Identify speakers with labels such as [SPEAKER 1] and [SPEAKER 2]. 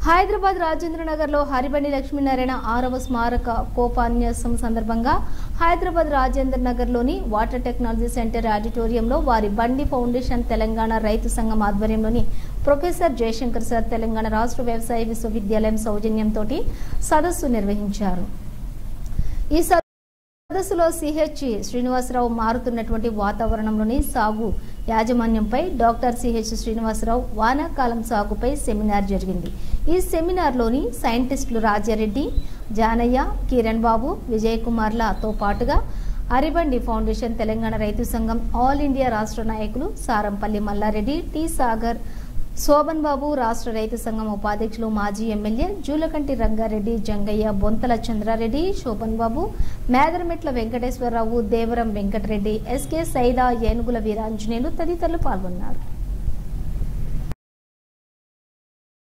[SPEAKER 1] హైదరాబాద్ రాజేంద్ర నగర్ లో హరిబండి లక్ష్మీనారాయణ ఆరవ స్మారక కోపాన్యాసం సందర్భంగా హైదరాబాద్ రాజేంద్ర నగర్ లోని వాటర్ టెక్నాలజీ సెంటర్ ఆడిటోరియంలో వారి బండి ఫౌండేషన్ తెలంగాణ రైతు సంఘం ఆధ్వర్యంలోని ప్రొఫెసర్ జయశంకర్ సార్ తెలంగాణ రాష్ట్ర వ్యవసాయ విశ్వవిద్యాలయం సౌజన్యంతో సదస్సు నిర్వహించారు ఈ సదస్సులో సిహెచ్ శ్రీనివాసరావు మారుతున్నటువంటి వాతావరణంలోని సాగు యాజమాన్యంపై డాక్టర్ సిహెచ్ శ్రీనివాసరావు వానాకాలం సాగుపై సెమినార్ జరిగింది ఈ సెమినార్లోని సైంటిస్టులు రాజారెడ్డి జానయ్య కిరణ్ బాబు విజయ్ కుమార్లతో పాటుగా అరిబండి ఫౌండేషన్ తెలంగాణ రైతు సంఘం ఆల్ ఇండియా రాష్ట్ర నాయకులు సారంపల్లి మల్లారెడ్డి టి సాగర్ శోభన్ బాబు రాష్ట్ర రైతు సంఘం ఉపాధ్యక్షులు మాజీ ఎమ్మెల్యే జూలకంటి రంగారెడ్డి జంగయ్య బొంతల చంద్రారెడ్డి శోభన్ బాబు మేదరమెట్ల వెంకటేశ్వరరావు దేవరం వెంకటరెడ్డి ఎస్కే సైదా ఏనుగుల వీరాంజనేయులు తదితరులు పాల్గొన్నారు